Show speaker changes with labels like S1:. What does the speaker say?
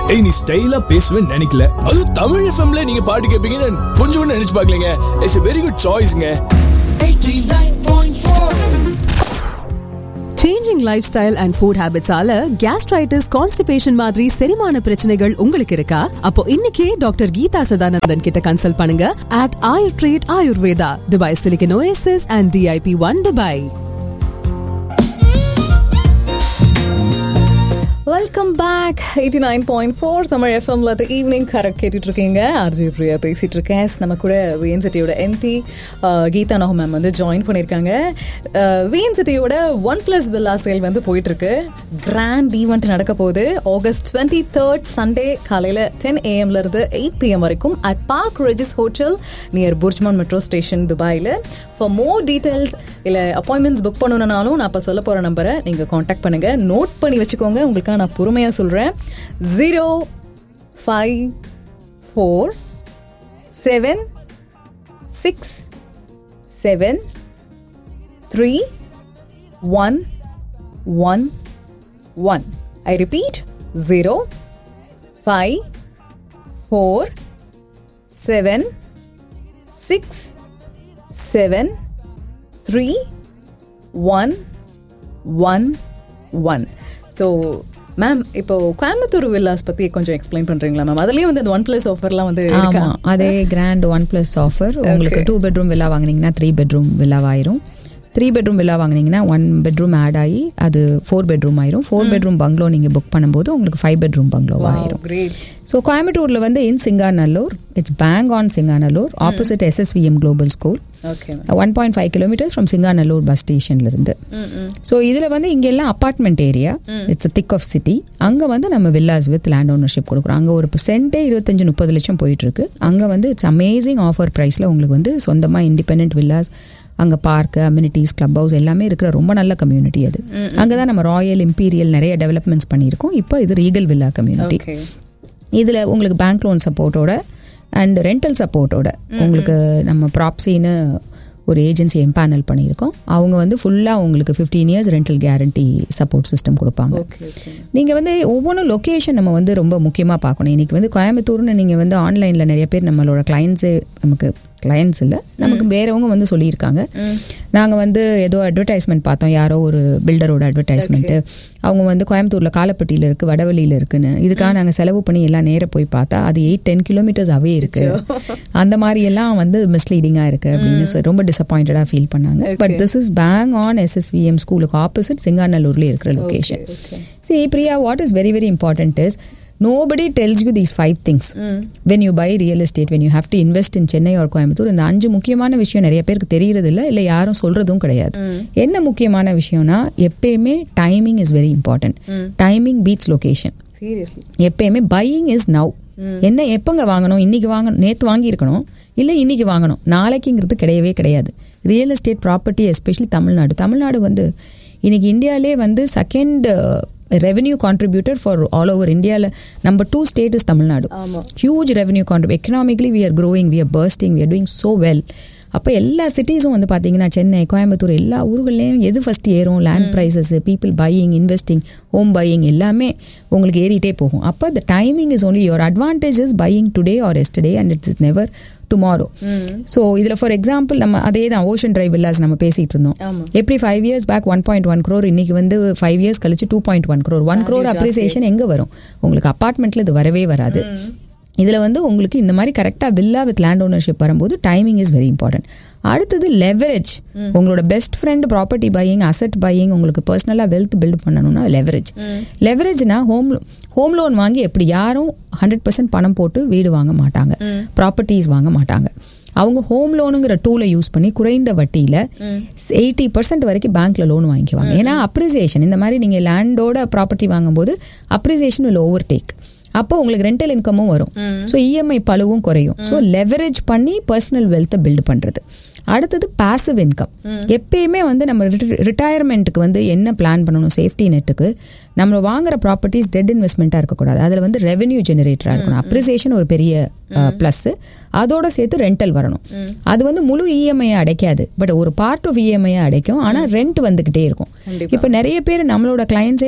S1: ஏய் நீ ஸ்டைலா பேசுவேன்னு நினைக்கல அதுவும் தமிழ் எஃப்எம்ல நீங்க பாட்டு கேட்பீங்கன்னு கொஞ்சம் கூட நினைச்சு பார்க்கலங்க இட்ஸ் வெரி குட் சாய்ஸ்ங்க
S2: changing lifestyle and food ஹேபிட்ஸால கேஸ்ட்ரைட்டிஸ் கான்ஸ்டிபேஷன் மாதிரி செரிமான பிரச்சனைகள் உங்களுக்கு இருக்கா அப்போ இன்னைக்கே டாக்டர் கீதா சதானந்தன் கிட்ட கன்சல்ட் பண்ணுங்க at Ayurtreat Ayurveda Dubai silicon oasis and DIP one Dubai
S3: welcome back eighty nine point four summer எஃப்எம்ல ஈவினிங் கரெக்ட் கேட்டுட்டு இருக்கீங்க ஆர்ஜி பிரியா பேசிட்டு இருக்கேன் நம்ம கூட விஎன்சிட்டியோட எம்டி கீதா நோஹ் மேம் வந்து ஜாயின் பண்ணியிருக்காங்க விஎன்சிட்டியோட ஒன் பிளஸ் வில்லா சேல் வந்து போயிட்டு இருக்கு கிராண்ட் ஈவெண்ட் நடக்க போகுது ஆகஸ்ட் டுவெண்ட்டி தேர்ட் சண்டே காலையில் டென் ஏஎம்ல இருந்து எயிட் பிஎம் வரைக்கும் at park Regis hotel near BurJuman metro station துபாயில் ஃபார் மோர் டீட்டெயில்ஸ் இல்லை அப்பாயின்மெண்ட்ஸ் புக் பண்ணணும்னாலும் நான் இப்போ சொல்ல போகிற நம்பரை நீங்கள் காண்டாக்ட் பண்ணுங்கள் நோட் பண்ணி வச்சுக்கோங்க உங்களுக்காக நான் பொறுமையாக சொல்கிறேன் zero five four seven six seven three one one one I repeat zero five four seven six seven three one one one so ma'am இப்போ கோயம்புத்தூர் வில்லாஸ் பத்தி கொஞ்சம் எக்ஸ்பிளைன் பண்றீங்களா மேம் அதுலயும் வந்து இந்த ஒன் பிளஸ் ஆஃபர்லாம் வந்து இருக்கா
S4: ஆமா அதே கிராண்ட் ஒன் பிளஸ் ஆஃபர் உங்களுக்கு டூ பெட்ரூம் வில்லா வாங்குனீங்கன்னா த்ரீ பெட்ரூம் வில்லாவாயிரும் த்ரீ பெட்ரூம் வில்லா வாங்குனீங்கன்னா ஒன் பெட்ரூம் ஆட் ஆகி அது ஃபோர் பெட்ரூம் ஆயிரும் ஃபோர் பெட்ரூம் பங்களோ நீங்கள் புக் பண்ணும்போது உங்களுக்கு ஃபைவ் பெட்ரூம் பங்களோ ஆயிரும்
S3: கிரேட்
S4: ஸோ கோயம்புத்தூரில் வந்து in Singanallur it's bang on Singanallur opposite SSVM global school
S3: okay
S4: one point five kilometres from Singanallur bus ஸ்டேஷன்ல இருந்து ஸோ இதில் வந்து இங்க எல்லாம் apartment area it's thick of city அங்கே வந்து நம்ம வில்லாஸ் வித் லேண்ட் ஓனர்ஷிப் கொடுக்குறோம் அங்கே ஒரு சென்ட்டே இருபத்தஞ்சு முப்பது லட்சம் போயிட்டு இருக்கு அங்கே வந்து இட்ஸ் அமேசிங் ஆஃபர் ப்ரைஸில் உங்களுக்கு வந்து சொந்தமாக இண்டிபெண்ட் வில்லாஸ் அங்கே பார்க்கு அம்யூனிட்டிஸ் கிளப் ஹவுஸ் எல்லாமே இருக்கிற ரொம்ப நல்ல கம்யூனிட்டி அது அங்கே தான் நம்ம ராயல் இம்பீரியல் நிறைய டெவலப்மெண்ட்ஸ் பண்ணியிருக்கோம் இப்போ இது ரீகல் வில்லா கம்யூனிட்டி
S3: ஓகே
S4: இதில் உங்களுக்கு பேங்க் லோன் சப்போர்ட்டோட அண்ட் ரெண்டல் சப்போர்ட்டோட உங்களுக்கு நம்ம ப்ராப்ஸின்னு ஒரு ஏஜென்சி எம்பேனல் பண்ணியிருக்கோம் அவங்க வந்து ஃபுல்லாக உங்களுக்கு fifteen years rental guarantee support system கொடுப்பாங்க
S3: ஓகே ஓகே
S4: நீங்கள் வந்து ஒவ்வொன்றும் லொக்கேஷன் நம்ம வந்து ரொம்ப முக்கியமாக பார்க்கணும் இன்றைக்கி வந்து கோயம்புத்தூர்னு நீங்கள் வந்து ஆன்லைனில் நிறைய பேர் நம்மளோட கிளைண்ட்ஸே நமக்கு கிளைண்ட்ஸ் இல்லை நமக்கு வேறவங்க வந்து சொல்லியிருக்காங்க நாங்கள் வந்து ஏதோ அட்வர்டைஸ்மெண்ட் பார்த்தோம் யாரோ ஒரு பில்டரோட அட்வர்டைஸ்மெண்ட்டு அவங்க வந்து கோயம்புத்தூரில் காலப்பட்டியில் இருக்குது வடவழியில் இருக்குன்னு இதுக்காக நாங்கள் செலவு பண்ணி எல்லாம் நேராக போய் பார்த்தா அது எயிட் டென் கிலோமீட்டர்ஸ் அவே இருக்கு அந்த மாதிரி எல்லாம் வந்து மிஸ்லீடிங்காக இருக்குது அப்படின்னு சொல்லி ரொம்ப டிசப்பாயிண்டடாக ஃபீல் பண்ணாங்க but this is bang on SSVM ஸ்கூலுக்கு ஆப்போசிட் சிங்காநல்லூர்லேயே இருக்கிற location See, Priya, what is very, very important is nobody tells you these five things. When you buy real estate, when you have to invest in Chennai or Coimbatore, இந்த அஞ்சு முக்கியமான விஷயம் நிறைய பேருக்கு தெரியறது இல்ல இல்ல யாரும் சொல்றதும் கிடையாது என்ன முக்கியமான விஷயம்னா எப்பயுமே timing is very important timing beats location
S3: seriously
S4: எப்பயுமே பையிங் இஸ் நவ் என்ன எப்பங்க வாங்கணும் இன்னைக்கு வாங்கணும் நேத்து வாங்கியிருக்கணும் இல்லை இன்னைக்கு வாங்கணும் நாளைக்குங்கிறது கிடையவே கிடையாது real estate property especially Tamil Nadu Tamil Nadu வந்து இன்னைக்கு இந்தியாவிலே வந்து second revenue contributor for all over இந்தியாவில் number two state is Tamil Nadu
S3: ஆமா.
S4: Huge revenue contribute economically we are growing we are bursting we are doing so well அப்போ எல்லா சிட்டிஸும் வந்து பார்த்தீங்கன்னா சென்னை கோயம்புத்தூர் எல்லா ஊர்கள்லையும் எது ஃபர்ஸ்ட் ஏறும் land prices people buying investing home buying எல்லாமே உங்களுக்கு ஏறிட்டே போகும் அப்போ the timing is only your advantage is buying today or yesterday and it's is never tomorrow so இதில் ஃபார் எக்ஸாம்பிள் நம்ம அதே தான் ஓஷன் டிரைவ் வில்லாஸ் நம்ம பேசிட்டு இருந்தோம்
S3: ஆமா.
S4: எப்படி five years back one point one crore இன்னைக்கு வந்து ஃபைவ் இயர்ஸ் கழிச்சு two point one crore one crore appreciation எங்கே வரும் உங்களுக்கு அப்பார்ட்மெண்ட்ல இது வரவே வராது இதில் வந்து உங்களுக்கு இந்த மாதிரி கரெக்டாக வில்லா வித் லேண்ட் ஓனர்ஷிப் வரும்போது டைமிங் இஸ் வெரி இம்பார்ட்டன்ட் அடுத்தது லெவரேஜ் உங்களோட best friend property buying asset buying உங்களுக்கு பர்சனலாக வெல்த் பில்ட் பண்ணணும்னா லெவரேஜ் லெவரேஜ்னா ஹோம் ஹோம் லோன் வாங்கி எப்படி யாரும் ஹண்ட்ரட் பர்சன்ட் பணம் போட்டு வீடு வாங்க மாட்டாங்க ப்ராப்பர்ட்டிஸ் வாங்க மாட்டாங்க அவங்க ஹோம் லோனுங்கிற டூலை யூஸ் பண்ணி குறைந்த வட்டியில் எயிட்டி பர்சன்ட் வரைக்கும் பேங்க்ல லோன் வாங்கிக்குவாங்க ஏன்னா அப்ரிசியேஷன் இந்த மாதிரி நீங்கள் லேண்டோட ப்ராப்பர்ட்டி வாங்கும்போது அப்ரிசியேஷன் will ஓவர் டேக் அப்போ உங்களுக்கு ரெண்டல் இன்கமும் வரும் ஸோ இஎம்ஐ பழுவும் குறையும் ஸோ லெவரேஜ் பண்ணி பர்சனல் வெல்த்தை பில்ட் பண்ணுறது அடுத்தது பாசிவ் இன்கம் எப்பயுமே வந்து நம்ம ரிட்டையர்மெண்ட்டுக்கு வந்து என்ன பிளான் பண்ணணும் சேஃப்டி நெட்டுக்கு நம்ம வாங்குற ப்ராப்பர்ட்டிஸ் டெட் இன்வெஸ்ட்மெண்ட்டாக இருக்கக்கூடாது அதில் வந்து ரெவென்யூ ஜெனரேட்டராக இருக்கணும் அப்ரிசியேஷன் ஒரு பெரிய ப்ளஸ் அதோட சேர்த்து ரெண்டல் வரணும் அது வந்து முழு இஎம்ஐ அடைக்காது பட் ஒரு பார்ட் ஆஃப் இஎம்ஐ அடைக்கும் ஆனால் ரெண்ட் வந்துக்கிட்டே இருக்கும் இப்போ நிறைய பேர் நம்மளோட கிளைண்ட்ஸே